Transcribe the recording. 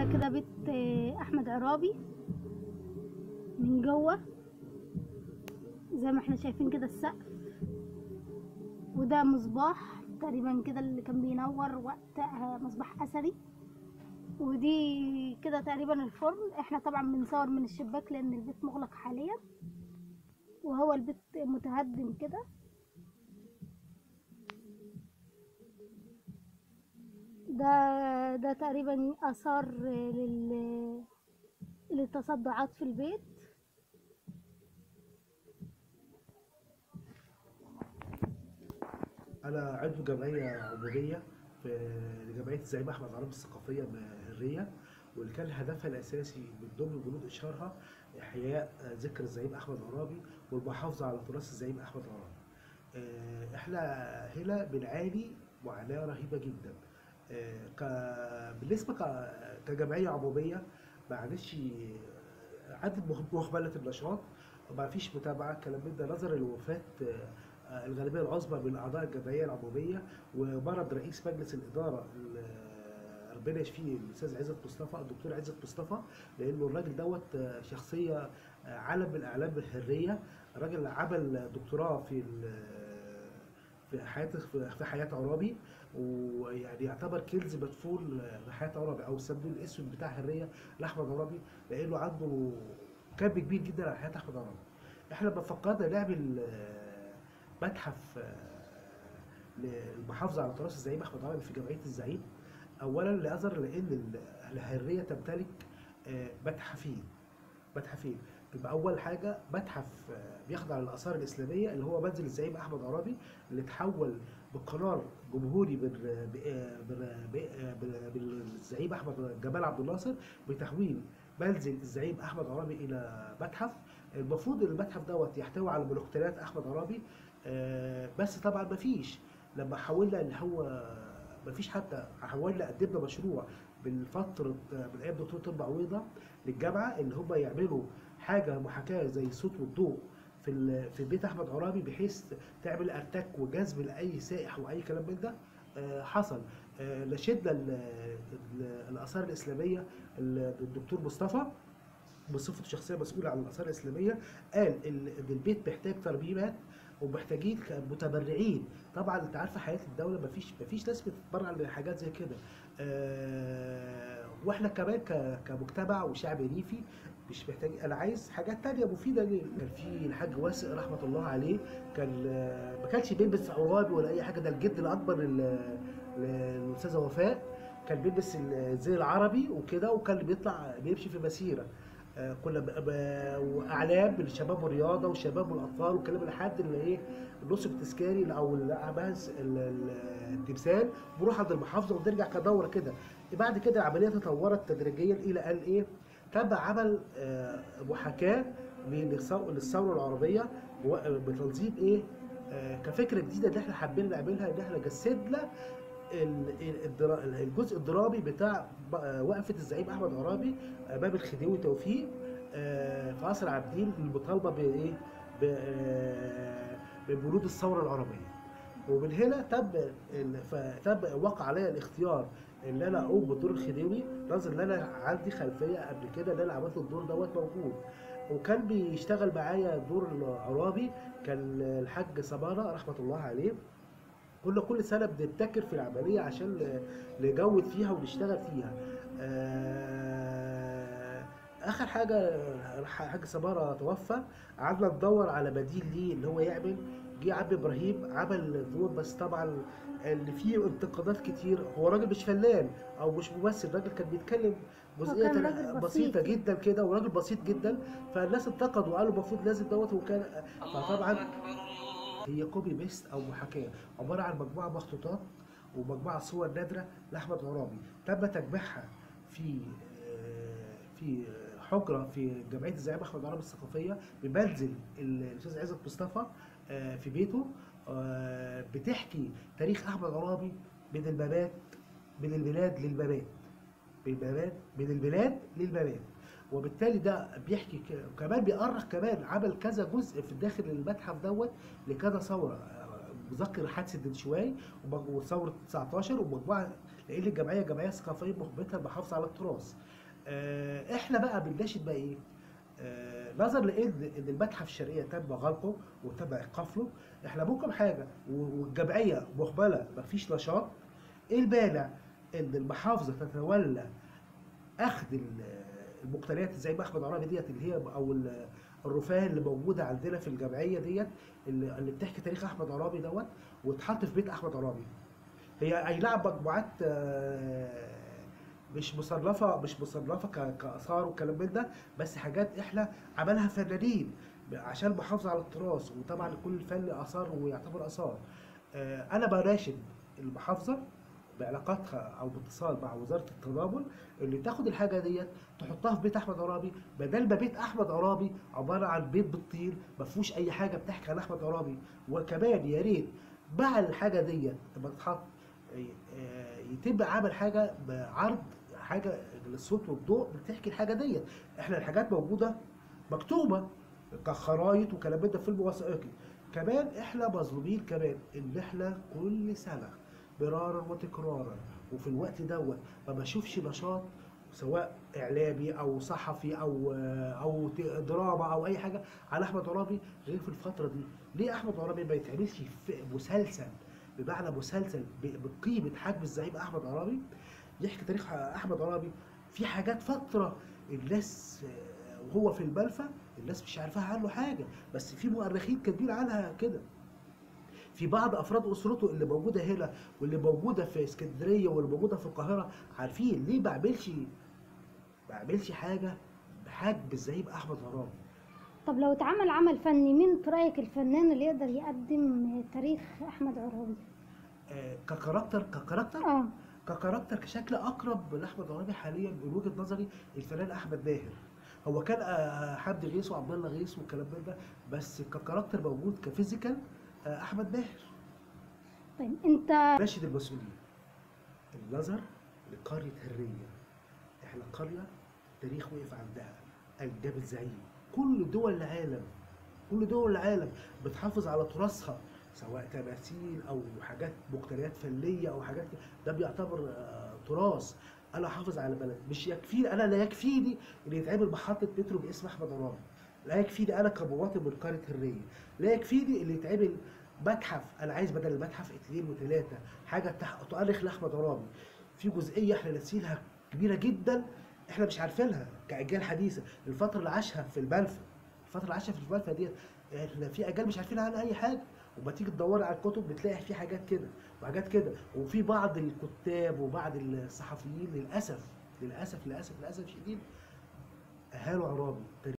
كده بيت آه، احمد عرابي من جوه زي ما احنا شايفين كده السقف وده مصباح تقريبا كده اللي كان بينور وقت آه، مصباح اثري ودي كده تقريبا الفرن احنا طبعا بنصور من الشباك لان البيت مغلق حاليا وهو البيت متهدم كده ده ده تقريبا اثار لل للتصدعات في البيت أنا عضو جمعية عمومية في لجمعية الزعيم أحمد عرب الثقافية بهرية واللي كان هدفها الأساسي من ضمن بنود إشهارها إحياء ذكر الزعيم أحمد عرابي والمحافظة على تراث الزعيم أحمد عرابي. آه، إحنا هنا بنعاني معاناة رهيبة جدا. آه، ك- بالنسبة ك- كجمعية عمومية معلش آه، عدد مخ- مهملة النشاط ما فيش متابعة كلام من ده نظرا لوفاة آه، الغالبيه العظمى من اعضاء الجمعيه العموميه ومرض رئيس مجلس الاداره ال- ربنا يشفيه الاستاذ عزت مصطفى الدكتور عزت مصطفى لانه الراجل دوت آه، شخصيه آه، علم من اعلام الحريه راجل عمل دكتوراه في ال- في حياه في حياه عرابي ويعني يعتبر كنز مدفون في حياه عرابي او الصندوق الاسود بتاع حريه لاحمد عرابي لانه عنده كم كبير جدا على حياه احمد عرابي احنا لما فكرنا نعمل آه، متحف آه، للمحافظه على تراث الزعيم احمد عرابي في جمعيه الزعيم اولا لأظهر لان ال- الحريه تمتلك آه، متحفين متحفين يبقى اول حاجه متحف آه، بيخضع للاثار الاسلاميه اللي هو منزل الزعيم احمد عرابي اللي اتحول بقرار جمهوري من ب- آه، من- ب- آه، من- من الزعيم احمد جمال عبد الناصر بتحويل منزل الزعيم احمد عرابي الى متحف المفروض ان المتحف دوت يحتوي على ملوكتيات احمد عرابي آه، بس طبعا مفيش لما حاولنا ان هو مفيش حتى حاولنا قدمنا مشروع من فتره من ايام دكتور طب عويضه للجامعه ان هم يعملوا حاجه محاكاه زي الصوت والضوء في ال- في بيت احمد عرابي بحيث تعمل ارتك وجذب لاي سائح واي كلام من ده آه، حصل آه، نشدنا ال- ال- الاثار الاسلاميه ال- الدكتور مصطفى بصفته شخصيه مسؤوله عن الاثار الاسلاميه قال ان إن البيت محتاج ترميمات ومحتاجين متبرعين طبعا انت عارفه حياه الدوله مفيش مفيش ناس بتتبرع لحاجات زي كده آه واحنا كمان ك- كمجتمع وشعب ريفي مش محتاج انا عايز حاجات تانية مفيده ليه كان في الحاج واسع رحمه الله عليه كان آه، ما كانش بيلبس عرابي ولا اي حاجه ده الجد الاكبر لل- للاستاذه وفاء كان بيلبس الزي العربي وكده وكان بيطلع بيمشي في مسيره آه، كنا ب- ب- واعلام للشباب والرياضه والشباب والاطفال والكلام لحد اللي ايه النصب التذكاري او الاعمال ال- ال- التمثال بنروح عند المحافظه ونرجع كدوره كده بعد كده العمليه تطورت تدريجيا الى ان ايه تم عمل آه، محاكاه للثو- للثوره العربيه و- بتنظيم ايه آه، كفكره جديده اللي احنا حابين نعملها ان احنا جسدنا ال- ال- الدرا- الجزء الدرامي بتاع ب- آه، وقفه الزعيم احمد عرابي امام الخديوي توفيق آه، في قصر عابدين المطالبه بايه؟ ب- آه، ببرود الثوره العربيه. ومن هنا تم ال- فتم وقع عليا الاختيار ان انا اقوم بدور الخديوي نظرا ان انا عندي خلفيه قبل كده ان انا عملت الدور دوت موجود. وكان بيشتغل معايا دور العرابي كان الحاج سماره رحمه الله عليه كنا كل سنه بنبتكر في العمليه عشان ن- نجود فيها ونشتغل فيها آه، اخر حاجه حاج سماره توفى قعدنا ندور على بديل ليه اللي هو يعمل جه عم ابراهيم عمل دور بس طبعا اللي فيه انتقادات كتير هو راجل مش فنان او مش ممثل راجل كان بيتكلم جزئيه كان راجل بسيطه بسيط. جدا كده وراجل بسيط جدا فالناس انتقدوا وقالوا المفروض لازم دوت وكان فطبعا هي كوبي بيست او محاكاه عباره عن مجموعه مخطوطات ومجموعه صور نادره لاحمد عرابي تم تجميعها في آه، في حجره في جمعيه الزعيم احمد عرابي الثقافيه بمنزل الاستاذ عزت مصطفى آه، في بيته آه، بتحكي تاريخ احمد عرابي من الممات من البلاد للممات من البلاد من البلاد للممات وبالتالي ده بيحكي ك- كمان بيأرخ كمان عمل كذا جزء في داخل المتحف دوت لكذا ثوره مذكر حادثه دنشواي ومج- وثوره 19 ومجموعه لان الجمعيه جمعيه ثقافيه مهمتها المحافظه على التراث. آه، احنا بقى بنناشد بقى ايه؟ آه، نظرا لان ان المتحف الشرقيه تم غلقه وتم ايقاف له احنا ممكن حاجه و- والجمعيه مهمله مفيش نشاط ايه المانع ان المحافظه تتولى اخذ ال- المقتنيات زي ما احمد عرابي ديت اللي هي او ال- الرفاه اللي موجوده عندنا في الجمعيه ديت اللي, اللي بتحكي تاريخ احمد عرابي دوت وتحط في بيت احمد عرابي هي اي نعم مجموعات آه، مش مصنفه مش مصنفه ك- كاثار والكلام من ده بس حاجات احنا عملها فنانين عشان المحافظه على التراث وطبعا كل الفن اثار ويعتبر اثار آه، انا بناشد المحافظه بعلاقاتها او باتصال مع وزاره التضامن اللي تاخد الحاجه ديت تحطها في بيت احمد عرابي بدل ما بيت احمد عرابي عباره عن بيت بالطين ما فيهوش اي حاجه بتحكي عن احمد عرابي وكمان يا ريت مع الحاجه ديت لما تتحط آه، يتم عمل حاجه بعرض حاجه للصوت والضوء بتحكي الحاجه ديت احنا الحاجات موجوده مكتوبه كخرايط وكلام من ده فيلم وثائقي كمان احنا مظلومين كمان ان احنا كل سنه مرارا وتكرارا وفي الوقت دوت ما بشوفش نشاط سواء اعلامي او صحفي او او ت- دراما او اي حاجه على احمد عرابي غير في الفتره دي ليه احمد عرابي ما يتعملش في مسلسل بمعنى مسلسل ب- بقيمه حجم الزعيم احمد عرابي يحكي تاريخ احمد عرابي في حاجات فتره الناس آه، وهو في الملفى الناس مش عارفاها عنه حاجه بس في مؤرخين كاتبين عنها كده في بعض افراد اسرته اللي موجوده هنا واللي موجوده في اسكندريه واللي موجوده في القاهره عارفين ليه ما بعملش ما بعملش حاجه بحجم الزعيم احمد عرابي طب لو اتعمل عمل فني مين في رايك الفنان اللي يقدر يقدم تاريخ احمد عرابي آه، ككاركتر ككاركتر اه ككاركتر كشكل اقرب لاحمد عرابي حاليا من وجهه نظري الفنان احمد ماهر هو كان آه، حمد غيث وعبد الله غيث والكلام من ده بس ككاركتر موجود كفيزيكال آه، احمد ماهر طيب انت ناشد المسؤولين النظر لقرية هرية احنا قرية التاريخ وقف عندها انجبت زعيم كل دول العالم كل دول العالم بتحافظ على تراثها سواء تماثيل او حاجات مقتنيات فنيه او حاجات كده، ده بيعتبر آه، تراث انا احافظ على بلد مش يكفيني انا لا يكفيني ان يتعمل محطه مترو باسم احمد عرابي لا يكفيني انا كمواطن من قريه هريه لا يكفيني اللي يتعمل متحف انا عايز بدل المتحف اثنين وثلاثه حاجه تح- تؤرخ لاحمد عرابي في جزئيه احنا ناسينها كبيره جدا احنا مش عارفينها كاجيال حديثه الفتره اللي عاشها في الملفى الفتره اللي عاشها في الملفى ديت احنا في اجيال مش عارفين عنها اي حاجه وما تيجي تدوري على الكتب بتلاقي في حاجات كده وحاجات كده وفي بعض الكتاب وبعض الصحفيين للاسف للاسف للاسف للاسف شديد اهانوا عرابي